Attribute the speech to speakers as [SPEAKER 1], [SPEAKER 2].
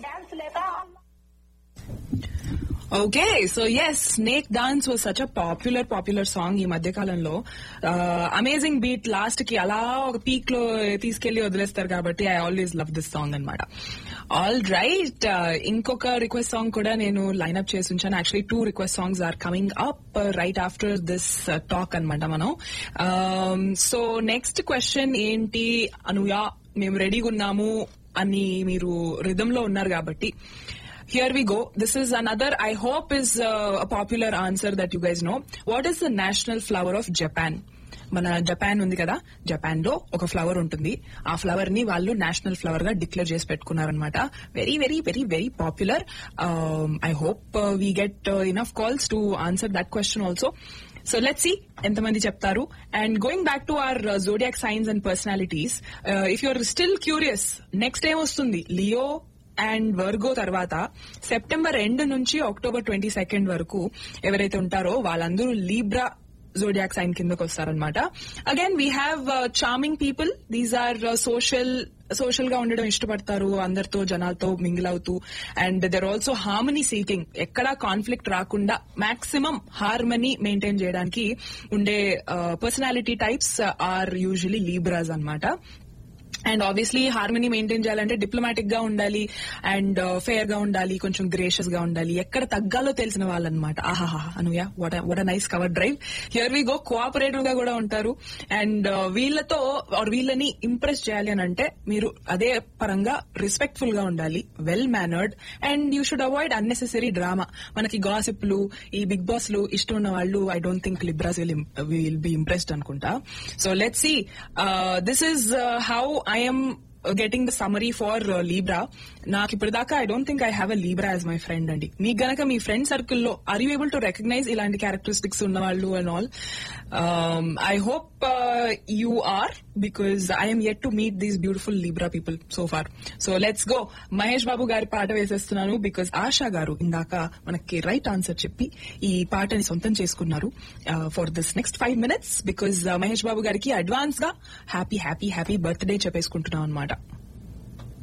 [SPEAKER 1] Dance లేక
[SPEAKER 2] okay so yes snake dance was such a popular popular song ఈ మధ్య కాలంలో అమేజింగ్ బీట్ లాస్ట్ కి అలా ఒక పీక్ లో తీసుకెళ్లి వదిలేస్తారు కాబట్టి I always love this song అనమాట ఆల్ రైట్ ఇంకొక రిక్వెస్ట్ సాంగ్ కూడా నేను లైన్అప్ చేసి ఉంచాను actually two request songs are coming up right after this talk అనమాట మనం సో నెక్స్ట్ క్వశ్చన్ ఏంటి అనుయా మేము రెడీగా ఉన్నాము అని మీరు రిధమ్ లో ఉన్నారు కాబట్టి Here we go. This is another, I hope is uh, a popular answer that you guys know. What is the national flower of Japan? మన జపాన్ ఉంది కదా జపాన్ లో ఒక ఫ్లవర్ ఉంటుంది ఆ ఫ్లవర్ ని వాళ్ళు నేషనల్ ఫ్లవర్ గా డిక్లేర్ చేసి పెట్టుకున్నారనమాట very very very very popular I hope we get enough calls to answer that question also so let see ఎంతమంది చెప్తారు and going back to our zodiac signs and personalities if you're still curious next ఏమొస్తుంది Leo and Virgo తర్వాత September రెండు నుంచి October twenty second వరకు ఎవరైతే ఉంటారో వాళ్ళందరూ లీబ్రా జోడియాక్ సైన్ కిందకు వస్తారనమాట again we have charming people these are social social గా ఉండడం ఇష్టపడతారు అందరితో జనాలతో మింగిల్ అవుతూ and they're also harmony seeking ఎక్కడా కాన్ఫ్లిక్ట్ రాకుండా మాక్సిమం హార్మనీ మెయింటైన్ చేయడానికి ఉండే personality types are usually Libras అన్నమాట అండ్ ఆబ్వియస్లీ హార్మనీ మెయింటైన్ చేయాలంటే డిప్లొమాటిక్ గా ఉండాలి అండ్ ఫేర్ గా ఉండాలి కొంచెం గ్రేషియస్ గా ఉండాలి ఎక్కడ తగ్గాలో తెలిసిన వాళ్ళనమాట ఆహాహా Anuya what what nice cover drive here we go cooperative గా కూడా ఉంటారు అండ్ వీళ్ళతో ఆర్ వీళ్ళని ఇంప్రెస్ చేయాలి అని అంటే మీరు అదే పరంగా రెస్పెక్ట్ఫుల్ గా ఉండాలి well mannered and you should avoid unnecessary drama మనకి గాసిప్లు ఈ బిగ్ బాస్ లు ఇష్టం ఉన్న వాళ్ళు I don't think Libras will will be impressed అనుకుంటా so let see this is how I'm getting the summary for Libra నాకు ఇప్పటిదాకా I don't think I have a Libra as my friend అండి మీకు గనక మీ ఫ్రెండ్ సర్కిల్లో are you able to recognise ఇలాంటి characteristics ఉన్న వాళ్ళు and all I hope you are because I'm yet to meet these beautiful Libra people so far so let's go Mahesh Babu గారి పాట వేసేస్తున్నాను బికాస్ ఆశా గారు ఇందాక మనకి రైట్ ఆన్సర్ చెప్పి ఈ పాటని సొంతం చేసుకున్నారు for this next five minutes because Mahesh Babu గారికి అడ్వాన్స్ గా హ్యాపీ హ్యాపీ హ్యాపీ బర్త్డే చెప్పేసుకుంటున్నాం అనమాట